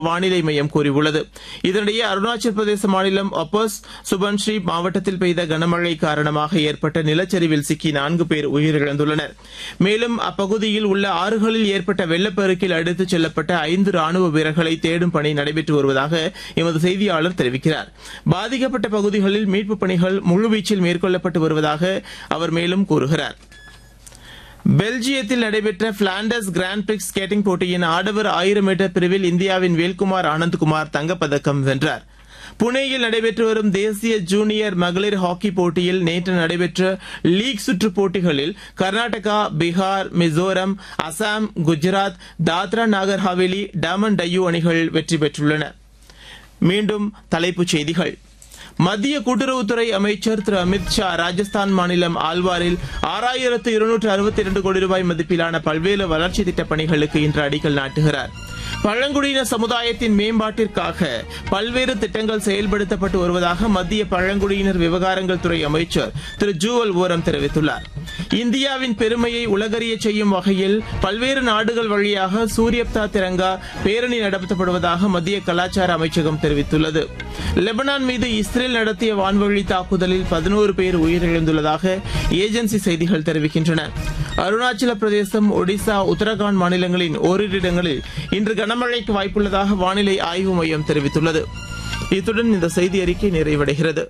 வானிலை மையம் கூறியுள்ளது இதனிடையே அருணாச்சல பிரதேச மாநிலம் அப்போஸ் சுபன்ஸ்ரீ மாவட்டத்தில் பெய்த கனமழை காரணமாக ஏற்பட்ட நிலச்சரிவில் சிக்கி நான்கு பேர் உயிரிழந்துள்ளனர் மேலும் அப்பகுதியில் உள்ள ஆறுகளில் ஏற்பட்ட வெள்ளப்பெருக்கில் அடித்துச் செல்லப்பட்ட ஐந்து ராணுவ வீரர்களை தேடும் பணி நடைபெற்று வருவதாக எமது செய்தியாளர் தெரிவிக்கிறார் பாதிக்கப்பட்ட பகுதிகளில் மீட்புப் பணிகள் முழுவீச்சில் மேற்கொள்ளப்பட்டு வருவதாக அவர் மேலும் கூறுகிறார் பெல்ஜியத்தில் நடைபெற்ற பிளாண்டர்ஸ் கிராண்ட் பிரிக்ஸ் ஸ்கேட்டிங் போட்டியின் ஆடவர் ஆயிரம் மீட்டர் பிரிவில் இந்தியாவின் வேல்குமார் ஆனந்த்குமார் தங்கப்பதக்கம் வென்றார் புனேயில் நடைபெற்று வரும் தேசிய ஜூனியர் மகளிர் ஹாக்கி போட்டியில் நேற்று நடைபெற்ற லீக் சுற்று போட்டிகளில் கர்நாடகா பீகார் மிசோரம் அசாம் குஜராத் தாத்ரா நாகர் ஹவேலி டாமன் டையூ அணிகள் வெற்றி பெற்றுள்ளன மீண்டும் தலைப்புச் செய்திகள் மத்திய கூட்டுறவுத்துறை அமைச்சர் திரு அமித் ஷா ராஜஸ்தான் மாநிலம் ஆல்வாரில் ஆறாயிரத்து இருநூற்று அறுபத்தி இரண்டு கோடி ரூபாய் மதிப்பிலான பல்வேறு வளர்ச்சி திட்டப் பணிகளுக்கு இன்று அடிக்கல் நாட்டுகிறார் பழங்குடியின சமுதாயத்தின் மேம்பாட்டிற்காக பல்வேறு திட்டங்கள் செயல்படுத்தப்பட்டு வருவதாக மத்திய பழங்குடியினர் விவகாரங்கள் துறை அமைச்சர் திரு ஜூவல் ஓரம் தெரிவித்துள்ளார் இந்தியாவின் பெருமையை உலகறிய செய்யும் வகையில் பல்வேறு நாடுகள் வழியாக சூரியப்தா திரங்கா பேரணி நடத்தப்படுவதாக மத்திய கலாச்சார அமைச்சகம் தெரிவித்துள்ளது லெபனான் மீது இஸ்ரேல் நடத்திய வான்வழி தாக்குதலில் பதினோரு பேர் உயிரிழந்துள்ளதாக ஏஜென்சி செய்திகள் தெரிவிக்கின்றன அருணாச்சல பிரதேசம் ஒடிசா உத்தரகாண்ட் மாநிலங்களின் ஓரிரு இடங்களில் இன்று கனமழைக்கு வாய்ப்புள்ளதாக வானிலை ஆய்வு மையம் தெரிவித்துள்ளது இத்துடன் இந்த செய்தி அறிக்கை நிறைவடைகிறது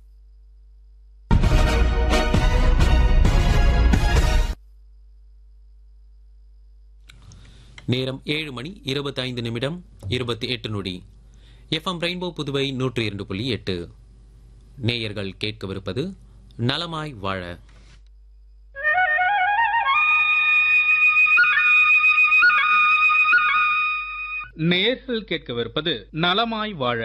நேரம் ஏழு மணி இருபத்தைந்து நிமிடம் இருபத்தி எட்டு நொடி எஃப்எம் ரெயின்போ புதுவை நூற்றி இரண்டு புள்ளி எட்டு நேயர்கள் கேட்கவிருப்பது நலமாய் வாழ நேர்கள் கேட்கவிருப்பது நலமாய் வாழ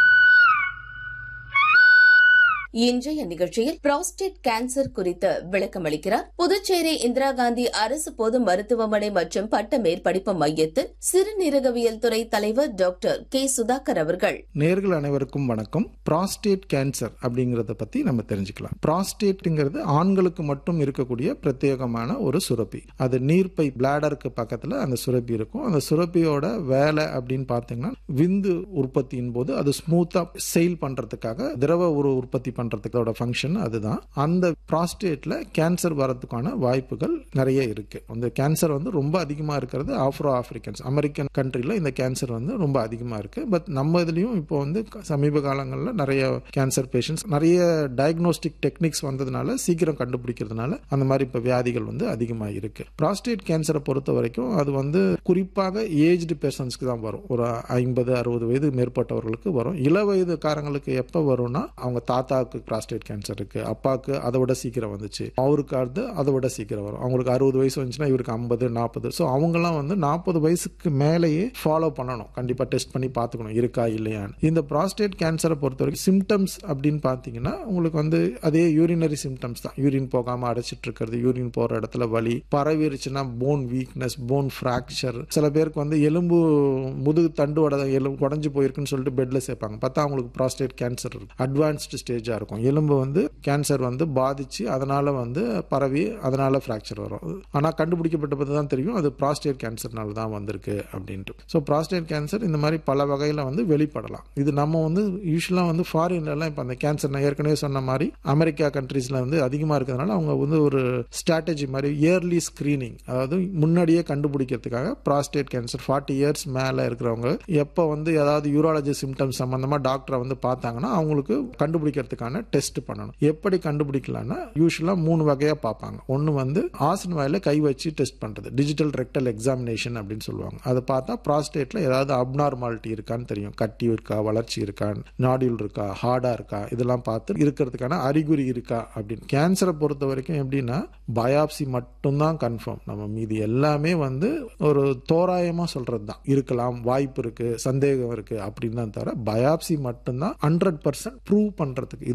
இன்றைய நிகழ்ச்சியில் புரோஸ்டேட் கேன்சர் குறித்து விளக்கம் அளிக்கிறார் புதுச்சேரி இந்திரா காந்தி அரசு பொது மருத்துவமனை மற்றும் பட்ட மேற்படிப்பு மையத்தில் சிறுநீரகவியல் துறை தலைவர் டாக்டர் கே சுதாகர் அவர்கள் நேர்கள் அனைவருக்கும் வணக்கம் ப்ராஸ்டேட் கேன்சர் அப்படிங்கறத பத்தி நம்ம தெரிஞ்சுக்கலாம் ப்ராஸ்டேட்ங்கிறது ஆண்களுக்கு மட்டும் இருக்கக்கூடிய பிரத்யேகமான ஒரு சுரப்பி அது நீர்ப்பை பிளாடருக்கு பக்கத்துல அந்த சுரப்பி இருக்கும் அந்த சுரப்பியோட வேலை அப்படின்னு பார்த்தீங்கன்னா விந்து உற்பத்தியின் போது அது ஸ்மூத்தா செயல் பண்றதுக்காக திரவ ஒரு உற்பத்தி பண்றதுக்கோட ஃபங்க்ஷன் அதுதான் அந்த ப்ராஸ்டேட்ல கேன்சர் வரதுக்கான வாய்ப்புகள் நிறைய இருக்கு அந்த கேன்சர் வந்து ரொம்ப அதிகமா இருக்கிறது ஆப்ரோ ஆப்பிரிக்கன்ஸ் அமெரிக்கன் கண்ட்ரில இந்த கேன்சர் வந்து ரொம்ப அதிகமா இருக்கு பட் நம்ம இதுலயும் இப்போ வந்து சமீப காலங்களில் நிறைய கேன்சர் பேஷண்ட்ஸ் நிறைய டயக்னோஸ்டிக் டெக்னிக்ஸ் வந்ததுனால சீக்கிரம் கண்டுபிடிக்கிறதுனால அந்த மாதிரி இப்போ வியாதிகள் வந்து அதிகமாக இருக்கு ப்ராஸ்டேட் கேன்சரை பொறுத்த வரைக்கும் அது வந்து குறிப்பாக ஏஜ்டு பெர்சன்ஸ்க்கு தான் வரும் ஒரு ஐம்பது அறுபது வயது மேற்பட்டவர்களுக்கு வரும் இள வயதுக்காரங்களுக்கு எப்போ வரும்னா அவங்க தாத்தாவுக்கு ப்ராஸ்டேட் கேன்சர் இருக்கு அப்பாவுக்கு அதை விட சீக்கிரம் வந்துச்சு அவருக்கு அடுத்து அதை விட சீக்கிரம் வரும் அவங்களுக்கு அறுபது வயசு வந்துச்சுன்னா இவருக்கு ஐம்பது நாற்பது ஸோ அவங்கெல்லாம் வந்து நாற்பது வயசுக்கு மேலேயே ஃபாலோ பண்ணணும் கண்டிப்பாக டெஸ்ட் பண்ணி பார்த்துக்கணும் இருக்கா இல்லையான்னு இந்த ப்ராஸ்டேட் கேன்சரை பொறுத்த வரைக்கும் சிம்டம்ஸ் அப்படின்னு பார்த்தீங்கன்னா உங்களுக்கு வந்து அதே யூரினரி சிம்டம்ஸ் தான் யூரின் போகாமல் அடைச்சிட்டு இருக்கிறது யூரின் போகிற இடத்துல வலி பரவிருச்சுன்னா போன் வீக்னஸ் போன் ஃப்ராக்சர் சில பேருக்கு வந்து எலும்பு முதுகு தண்டு உட எலும்பு உடஞ்சு போயிருக்குன்னு சொல்லிட்டு பெட்ல சேர்ப்பாங்க பார்த்தா அவங்களுக்கு ப்ராஸ்டேட் கேன்சர் இருக்கும் அட்வான்ஸ்டு ஸ்டேஜாக இருக்கும் எலும்பு வந்து கேன்சர் வந்து பாதிச்சு அதனால வந்து பரவி அதனால ஃப்ராக்சர் வரும் ஆனால் கண்டுபிடிக்கப்பட்டது தான் தெரியும் அது ப்ராஸ்டேட் கேன்சர்னால தான் வந்திருக்கு அப்படின்ட்டு ஸோ ப்ராஸ்டேட் கேன்சர் இந்த மாதிரி பல வகையில் வந்து வெளிப்படலாம் இது நம்ம வந்து யூஸ்வலாக வந்து ஃபாரின்லலாம் இப்போ அந்த கேன்சர் நான் ஏற்கனவே சொன்ன மாதிரி அமெரிக்கா கண்ட்ரீஸில் வந்து அதிகமாக இருக்கிறதுனால அவங்க வந்து ஒரு ஸ்ட்ராட்டஜி மாதிரி இயர்லி ஸ்க்ரீனிங் அதாவது முன்னாடியே கண்டுபிடிக்கிறதுக்காக ப்ராஸ்டேட் கேன்சர் ஃபார்ட்டி இயர்ஸ் மேலே இருக்கிறவங்க எப்போ வந்து ஏதாவது யூராலஜி சிம்டம்ஸ் சம்மந்தமாக டாக்டரை வந்து பார்த்தாங்கன்னா அவங்களுக்கு கண்டுபிடிக்கிறதுக்கான டெஸ்ட் பண்ணணும் எப்படி கண்டுபிடிக்கலாம்னா யூஸ்வலாக மூணு வகையாக பார்ப்பாங்க ஒன்று வந்து ஆசன் வாயில கை வச்சு டெஸ்ட் பண்ணுறது டிஜிட்டல் ரெக்டல் எக்ஸாமினேஷன் அப்படின்னு சொல்லுவாங்க அதை பார்த்தா ப்ராஸ்டேட்டில் ஏதாவது அப்நார்மாலிட்டி இருக்கான்னு தெரியும் கட்டி இருக்கா வளர்ச்சி இருக்கா நாடியூல் இருக்கா ஹார்டாக இருக்கா இதெல்லாம் பார்த்து இருக்கிறதுக்கான அறிகுறி இருக்கா அப்படின்னு கேன்சரை பொறுத்த வரைக்கும் எப்படின்னா பயாப்சி மட்டும்தான் கன்ஃபார்ம் நம்ம மீதி எல்லாமே வந்து ஒரு தோராயமாக சொல்கிறது தான் இருக்கலாம் வாய்ப்பு இருக்கு சந்தேகம் இருக்கு அப்படின்னு தான் தவிர பயாப்சி மட்டும்தான் ஹண்ட்ரட் பர்சன்ட் ப்ரூவ் பண்ணுறதுக்கு இது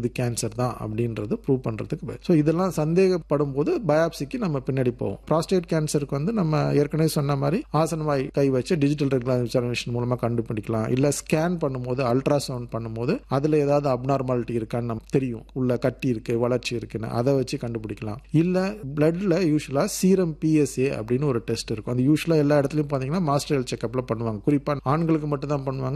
இது கேன்சர் தான் அப்படின்றது ப்ரூவ் பண்றதுக்கு ஸோ இதெல்லாம் சந்தேகப்படும் போது பயாப்சிக்கு நம்ம பின்னாடி போவோம் ப்ராஸ்டேட் கேன்சருக்கு வந்து நம்ம ஏற்கனவே சொன்ன மாதிரி ஆசனவாய் கை வச்சு டிஜிட்டல் ரெகுலர் எக்ஸாமினேஷன் மூலமா கண்டுபிடிக்கலாம் இல்ல ஸ்கேன் பண்ணும்போது அல்ட்ராசவுண்ட் பண்ணும்போது அதுல ஏதாவது அப்நார்மாலிட்டி இருக்கான்னு நமக்கு தெரியும் உள்ள கட்டி இருக்கு வளர்ச்சி இருக்குன்னு அதை வச்சு கண்டுபிடிக்கலாம் இல்ல பிளட்ல யூஸ்வலா சீரம் பிஎஸ்ஏ அப்படின்னு ஒரு டெஸ்ட் இருக்கும் அது யூஸ்வலா எல்லா இடத்துலயும் பாத்தீங்கன்னா மாஸ்டர் ஹெல்த் செக்அப்ல பண்ணுவாங்க குறிப்பா ஆண்களுக்கு மட்டும் தான் பண்ணுவாங்க